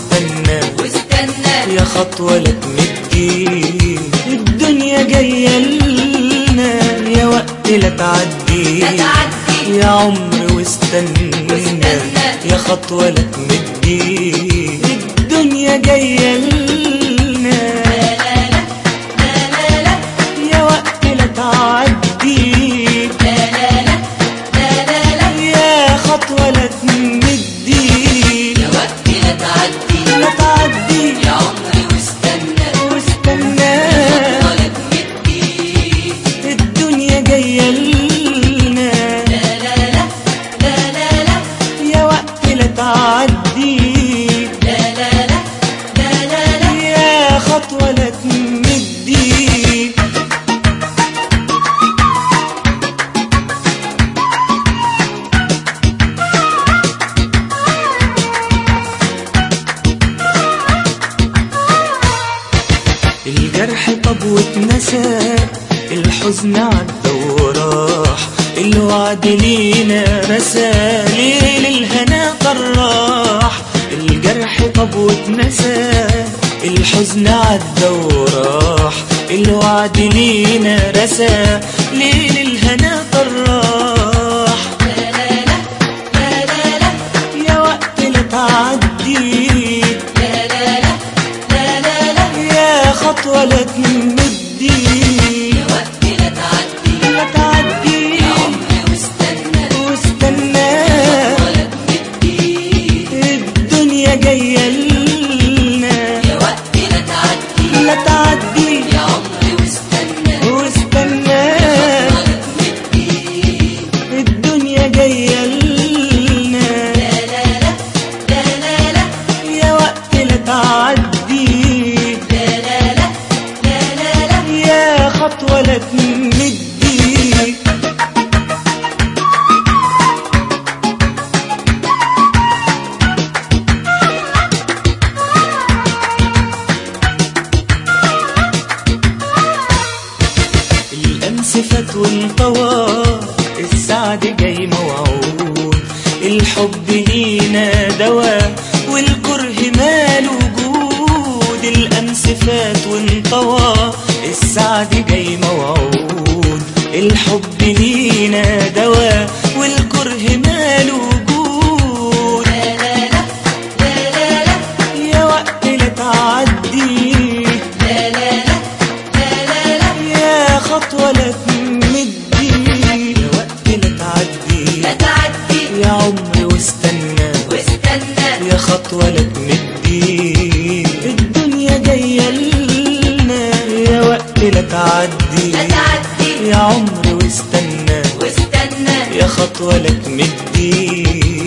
واستنى واستنى يا خطوة لا تمدي الدنيا جاية لنا يا وقت لا تعدي لا تعدي. يا عمر واستنى واستنى. يا خطوة لا تمدي الدنيا جاية لنا يا وقت لا تعدي يا خطوة لا تمدي يا وقت لا تعدي لا تعدي يا عمري واستنى واستنى ولا تمدي الدنيا جاية لنا لا لا لا لا لا لا يا وقت لا تعدي لا لا لا لا لا لا يا خطوة لا تمدي الجرح طب واتنسى الحزن عدى وراح الوعد لينا رسى ليل الهنا طراح الجرح طب واتنسى الحزن عدى وراح الوعد لينا رسى ليل الهنا طراح يا وقت لا تعدي يا خطوة لا تمدي يا وقت لا تعدي لا تعدي يا عمري واستنى واستنى ولا تمدي الدنيا جاية لنا يا وقت لا تعدي لا تعدي يا عمري واستنى واستنى ولا تمدي الدنيا جاية لنا لا لا لا لا لا لا يا وقت لا تعدي لا لا لا لا لا لا يا خطوة لا تمدي الأمس فات وانطوى السعد جاي موعود الحب لينا دواء والكره ماله وجود الأمس فات وانطوى السعد جاي موعود الحب لينا دواء والكره ماله وجود يا وقت لا تعدي يا خطوة لا تمدي يا وقت لا تعدي لا تعدي يا عمري واستنى واستنى يا خطوة لا تمدي الدنيا جاية لنا يا وقت لا تعدي لا تعدي يا عمري واستنى واستنى يا خطوة لا تمدي